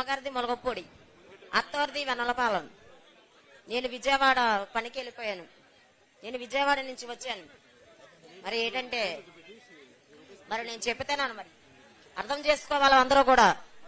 అమ్మగారిది మొలగపొడి అత్తవారిది వెన్నలపాలెం నేను విజయవాడ పనికి వెళ్ళిపోయాను నేను విజయవాడ నుంచి వచ్చాను మరి ఏంటంటే మరి నేను చెప్తాను మరి అర్థం చేసుకోవాలి అందరూ కూడా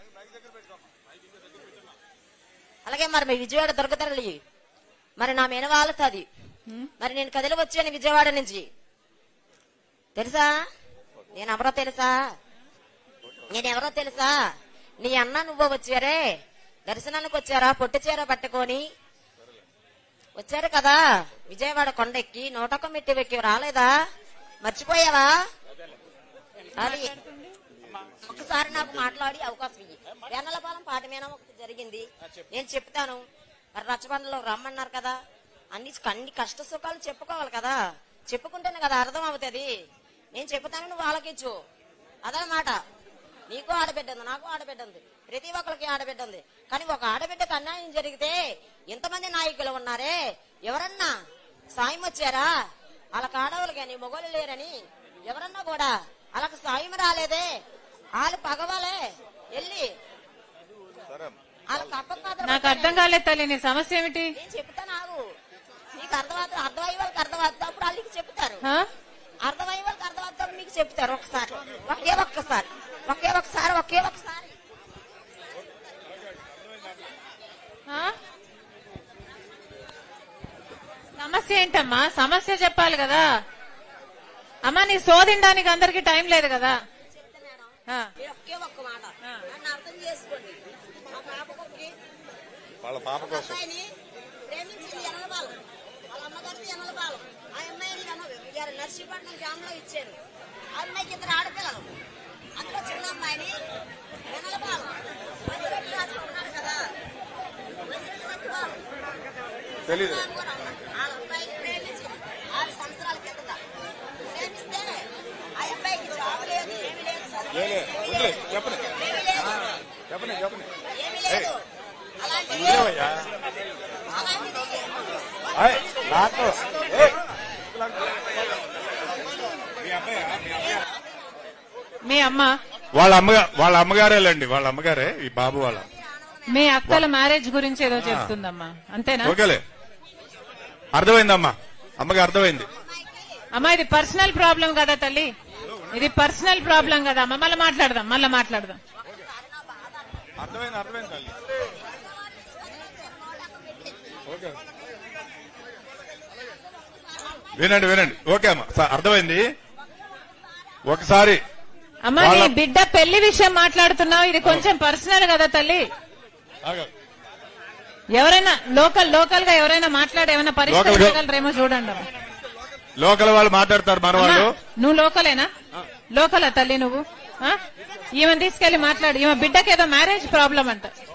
అలాగే మరి మీ విజయవాడ దొరకతరలి మరి నా మీద వాలుతుంది మరి నేను కదిలి వచ్చాను విజయవాడ నుంచి తెలుసా నేను ఎవరో తెలుసా నేను ఎవరో తెలుసా నీ అన్న నువ్వు వచ్చారే దర్శనానికి వచ్చారా పొట్టి చీర పట్టుకొని వచ్చారు కదా విజయవాడ కొండెక్కి నూటొక్క మెట్టి ఎక్కి రాలేదా మర్చిపోయావా అది ఒకసారి నాకు మాట్లాడి అవకాశం ఇయ్యి వేనలపాలెం పాట మీద ఒకటి జరిగింది నేను చెప్తాను మరి రచ్చబండలో రమ్మన్నారు కదా అన్ని అన్ని కష్ట సుఖాలు చెప్పుకోవాలి కదా చెప్పుకుంటేనే కదా అర్థం అవుతుంది నేను చెప్తాను నువ్వు ఆలకించు అదనమాట నీకు ఆడబిడ్డ ఉంది నాకు ఆడబిడ్డ ఉంది ప్రతి ఒక్కరికి ఆడబిడ్డ ఉంది కానీ ఒక ఆడబిడ్డకు అన్యాయం జరిగితే ఇంతమంది నాయకులు ఉన్నారే ఎవరన్నా సాయం వచ్చారా వాళ్ళకి ఆడవాళ్ళు కానీ మొగోళ్ళు లేరని ఎవరన్నా కూడా వాళ్ళకి సాయం రాలేదే వాళ్ళు పగవాలే వెళ్ళి వాళ్ళకి అప్పకాదు నాకు అర్థం కాలేదు తల్లి నీ సమస్య ఏమిటి నేను చెప్తాను ఆగు నీకు అర్థమవుతుంది అర్థమయ్యే వాళ్ళకి అర్థమవుతుంది అప్పుడు వాళ్ళకి చెప్తారు ఆ? అర్థమయ్యే వాళ్ళకి అర్థమవుతుంది మీకు చెప్తారు ఒకసారి ఒకే ఒక్కసారి ఒకే ఒకసారి ఒకే ఒకసారి ఆ? సమస్య ఏంటమ్మా సమస్య చెప్పాలి కదా అమ్మా నీ శోధించడానికి అందరికి టైం లేదు కదా ఆ. మీరు ఒకే ఒక్క మాట నన్ను అర్థం చేసుకోండి మా పాపకి వాళ్ళ పాప కోసం అమ్మాయిని ప్రేమించింది ఎనలబాలం వాళ్ళ అమ్మగారిది ఎనలబాలం ఆ అమ్మాయిని ఎన నర్సీపట్నం గ్రామంలో ఇచ్చారు ఆ అమ్మాయికి ఇద్దరు ఆడపిల్లలు అందులో చిన్న అమ్మాయిని ఎనలబాలం వసిరెడ్డి రాజు ఉన్నాడు కదా వసిరెడ్డి సత్యబాలం తెలీదు వాళ్ళ అబ్బాయిని ప్రేమించి ఆరు సంవత్సరాల కిందట ప్రేమిస్తే ఆ అబ్బాయికి జాబ్ లేదు ఏమీ లేదు చదువు లేలే ఏమీ వదిలే లేదు. చెప్పని ఏమీ లేదు చెప్పని చెప్పని ఏమీ లేదు అలాంటిది వదిలేవయ్యా అలాంటిది ఆయ్, లాక్కో. ఏయ్. మీ అబ్బాయా? మీ అబ్బాయా? మీ అమ్మ వాళ్ళ అమ్మగారు వాళ్ళ అమ్మగారేలండి వాళ్ళ అమ్మగారే ఈ బాబు వాళ్ళ మీ అక్కల మ్యారేజ్ గురించి ఏదో చెప్తుందమ్మా అంతేనా ఓకేలే అర్థమైందమ్మా అమ్మకి అర్థమైంది అమ్మా ఇది పర్సనల్ ప్రాబ్లం కదా తల్లి ఇది పర్సనల్ ప్రాబ్లం కదా అమ్మ మళ్ళీ మాట్లాడదాం మళ్ళీ మాట్లాడదాం అర్థమైంది అర్థమైంది తల్లి ఓకే వినండి వినండి ఓకే అమ్మా స- అర్థమైంది ఒకసారి అమ్మా నీ వాళ్ళ- బిడ్డ పెళ్లి విషయం మాట్లాడుతున్నావు ఇది కొంచెం పర్సనల్ కదా తల్లి ఆగు. ఎవరైనా లోకల్ లోకల్ గా ఎవరైనా మాట్లాడి ఏమైనా లోకల్ గా- పరిష్కరించగలరేమో చూడండి అమ్మా. లోకల్ వాళ్ళు మాట్లాడతారు మన అమ్మా, వాళ్ళు నువ్వు లోకలేనా లోకలా తల్లి నువ్వు ఆ? ఈమెను తీసుకెళ్లి మాట్లాడు ఈమె బిడ్డకి ఏదో మ్యారేజ్ ప్రాబ్లం అంట